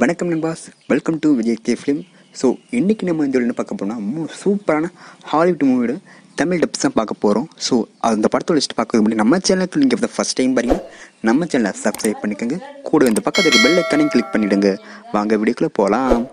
வணக்கம் நண்பாஸ் welcome to Vijay K film so இன்றைக்கி நம்ம இந்த என்ன பார்க்க போனால் மூணு சூப்பரான ஹாலிவுட் மூவியோட தமிழ் டப்ஸ் தான் பார்க்க போகிறோம் ஸோ அந்த படத்தோட லிஸ்ட் பார்க்கறது முன்னாடி நம்ம சேனலுக்கு நீங்கள் ஃபஸ்ட் டைம் பாருங்க நம்ம சேனலை சப்ஸ்கிரைப் பண்ணிக்கோங்க கூட இந்த பக்கத்துக்கு பெல் ஐக்கானையும் கிளிக் பண்ணிவிடுங்க வாங்க வீடியோக்குள்ளே போகலாம்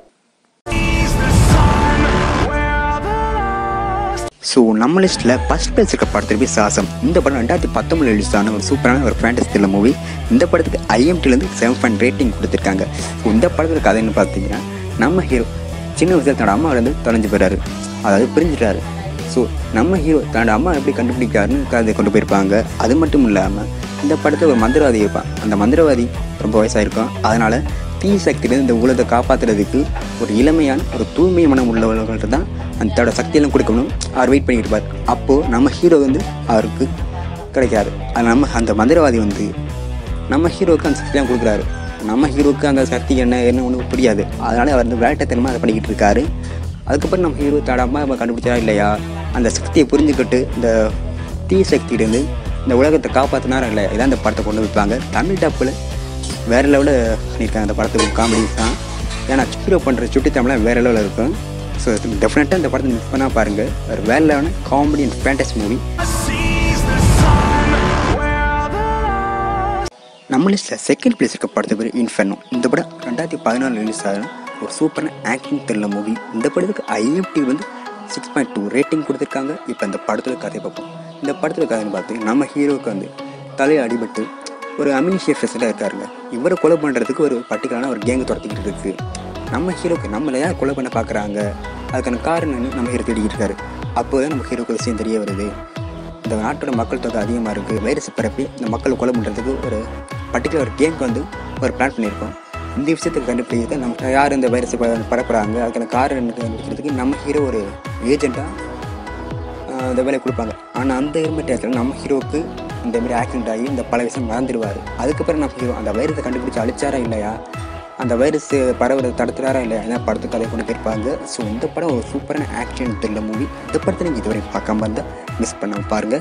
ஸோ நம்ம லிஸ்ட்டில் ஃபஸ்ட் பிளேஸ் இருக்க படத்துக்கு போய் சாசம் இந்த படம் ரெண்டாயிரத்தி பத்தொம்பது ரிலீஸ் ஆன ஒரு சூப்பரான ஒரு ஃபேண்டஸ் த்ரில்லர் மூவி இந்த படத்துக்கு ஐஎம்டிலேருந்து செவன் பாயிண்ட் ரேட்டிங் கொடுத்துருக்காங்க ஸோ இந்த படத்தில் கதைன்னு பார்த்தீங்கன்னா நம்ம ஹீரோ சின்ன வயசில் தன்னோட அம்மா வந்து தொலைஞ்சு போயிறாரு அதாவது பிரிஞ்சிட்டாரு ஸோ நம்ம ஹீரோ தன்னோட அம்மா எப்படி கண்டுபிடிக்காருன்னு கதை கொண்டு போயிருப்பாங்க அது மட்டும் இல்லாமல் இந்த படத்தில் ஒரு மந்திரவாதி இருப்பான் அந்த மந்திரவாதி ரொம்ப வயசாயிருக்கும் அதனால் தீ சக்தியிலேருந்து இந்த உலகத்தை காப்பாற்றுறதுக்கு ஒரு இளமையான ஒரு தூய்மை மனம் உள்ளவர்கள்ட்ட தான் அந்த தன்னோட சக்தியெல்லாம் கொடுக்கணும் அவர் வெயிட் பண்ணிட்டு இருப்பார் அப்போது நம்ம ஹீரோ வந்து அவருக்கு கிடைக்காது அது நம்ம அந்த மந்திரவாதி வந்து நம்ம ஹீரோவுக்கு அந்த சக்தியெல்லாம் கொடுக்குறாரு நம்ம ஹீரோவுக்கு அந்த சக்தி என்ன என்ன ஒன்றும் புரியாது அதனால் அவர் வந்து விளையாட்டுத்தனமாக அதை பண்ணிக்கிட்டு இருக்காரு அதுக்கப்புறம் நம்ம ஹீரோ தன்னோட அம்மா அப்பா கண்டுபிடிச்சா இல்லையா அந்த சக்தியை புரிஞ்சுக்கிட்டு இந்த தீ சக்தியிலேருந்து இந்த உலகத்தை காப்பாற்றினாரா இல்லையா இதான் இந்த படத்தை கொண்டு வைப்பாங்க தமிழ் டப்பில் வேறு லெவலில் பண்ணியிருக்காங்க அந்த படத்துக்கு காமெடிஸ் தான் ஏன்னா ஹீரோ பண்ணுற சுட்டி தமிழ் வேறு லெவலில் இருக்கும் ஸோ டெஃபினட்டாக இந்த படத்தை மிஸ் பண்ணால் பாருங்கள் ஒரு வேறு லெவலான காமெடி அண்ட் ஃபேண்டஸ் மூவி நம்ம லிஸ்ட்டில் செகண்ட் பிளேஸ் இருக்க படத்து பேர் இன்ஃபெர்னோ இந்த படம் ரெண்டாயிரத்தி பதினாலு ரிலீஸ் ஆகிற ஒரு சூப்பரான ஆக்டிங் த்ரில்லர் மூவி இந்த படத்துக்கு ஐஎம்டி வந்து சிக்ஸ் பாயிண்ட் டூ ரேட்டிங் கொடுத்துருக்காங்க இப்போ இந்த படத்தில் கதை பார்ப்போம் இந்த படத்தில் கதைன்னு பார்த்து நம்ம ஹீரோவுக்கு வந்து தலையில் அடிபட்டு ஒரு அமினிஷிய ஃபெசிலாக இருக்காருங்க இவரை கொலை பண்ணுறதுக்கு ஒரு பர்டிகுலரான ஒரு கேங்கு துரத்திக்கிட்டு இருக்கு நம்ம ஹீரோக்கு நம்மளை யார் கொலை பண்ண பார்க்குறாங்க அதுக்கான காரணம் நம்ம ஹீரோ தேடிக்கிட்டு இருக்காரு அப்போ தான் நம்ம ஹீரோக்கு ஒரு விஷயம் தெரிய வருது இந்த நாட்டோட மக்கள் தொகை அதிகமாக இருக்குது வைரஸ் பரப்பி இந்த மக்களை கொலை பண்ணுறதுக்கு ஒரு பர்டிகுலர் ஒரு கேம்க்கு வந்து ஒரு பிளான் பண்ணியிருக்கோம் இந்த விஷயத்துக்கு கண்டுபிடிக்கிறது நம்ம யார் இந்த வைரஸ் பரப்புகிறாங்க அதுக்கான காரணம் என்ன கண்டுபிடிக்கிறதுக்கு நம்ம ஹீரோ ஒரு ஏஜெண்ட்டாக இந்த வேலையை கொடுப்பாங்க ஆனால் அந்த இருந்த டயத்தில் நம்ம ஹீரோவுக்கு இந்த மாதிரி ஆக்சிடென்ட் ஆகி இந்த பல விஷயம் மறந்துடுவார் அதுக்கப்புறம் நம்ம ஹீரோ அந்த வைரஸை கண்டுபிடிச்சி அழிச்சாரா இல்லையா அந்த வைரஸ் பரவுறதை தடுத்துறாரா இல்லையா என்ன படத்துக்கு கதை கொண்டு போயிருப்பாங்க ஸோ இந்த படம் ஒரு சூப்பரான ஆக்ஷன் த்ரில்லர் மூவி இந்த படத்தை நீங்கள் இதுவரை பார்க்காம இருந்தால் மிஸ் பண்ண பாருங்கள்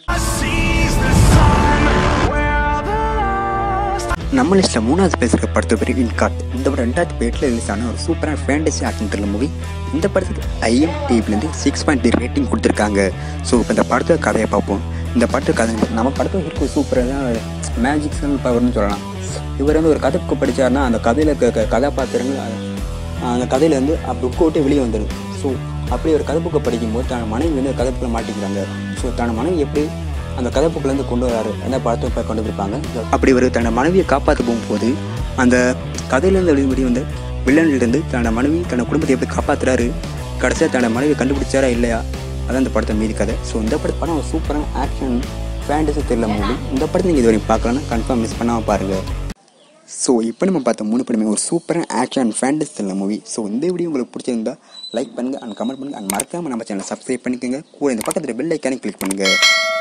நம்ம லிஸ்ட்டில் மூணாவது பேர் இருக்க படத்து பேர் இன்காட் இந்த படம் ரெண்டாயிரத்தி எட்டில் ரிலீஸ் ஆன ஒரு சூப்பரான ஃபேண்டசி ஆக்ஷன் த்ரில்லர் மூவி இந்த படத்துக்கு ஐஎம் டிவிலேருந்து சிக்ஸ் பாயிண்ட் த்ரீ ரேட்டிங் கொடுத்துருக்காங்க ஸோ இப்போ இந்த படத்தோட கதையை பார்ப்போம் இந்த படத்துக்கு கதை நம்ம படத்தில் இருக்க சூப்பரான மேஜிக்ஸ் பவர்னு சொல்லலாம் இவர் வந்து ஒரு கதை புக்கு படித்தாருன்னா அந்த கதையில் இருக்க கதாபாத்திரங்கள் அந்த கதையிலேருந்து புக்கை விட்டு வெளியே வந்துடும் ஸோ அப்படி ஒரு கதை புக்கை படிக்கும்போது தன் மனைவி வந்து கதை புக்கில் மாட்டிக்கிறாங்க ஸோ தன் மனைவி எப்படி அந்த கதை புக்கிலேருந்து கொண்டு வராரு அந்த படத்தை போய் கொண்டு போயிருப்பாங்க அப்படி ஒரு தன்னோட மனைவியை காப்பாற்ற போகும்போது அந்த கதையிலேருந்து வெளியே வந்து வில்லன்லேருந்து தன்னோட மனைவி தன்னோட குடும்பத்தை எப்படி காப்பாற்றுறாரு கடைசியாக தன்னோட மனைவியை கண்டுபிடிச்சாரா இல்லையா அதான் இந்த படத்தை மீதி கதை ஸோ இந்த படத்து படம் ஒரு சூப்பரான ஆக்ஷன் ஃபேண்டசி தெரியல மூவி இந்த படத்தை நீங்கள் இது வரைக்கும் பார்க்கலன்னா கன்ஃபார்ம் மிஸ் பண்ணாமல் பாருங்கள் ஸோ இப்போ நம்ம பார்த்த மூணு படமே ஒரு சூப்பரான ஆக்ஷன் அண்ட் ஃபேண்டஸ் தெரியல மூவி ஸோ இந்த வீடியோ உங்களுக்கு பிடிச்சிருந்தா லைக் பண்ணுங்கள் அண்ட் கமெண்ட் பண்ணுங்கள் அண்ட் மறக்காமல் நம்ம சேனலை சப்ஸ்கிரைப் பண்ணிக்கோங்க கூட இந்த பக்கத்தில் பெல் ஐக்கானே கிளிக் பண்ணுங்கள்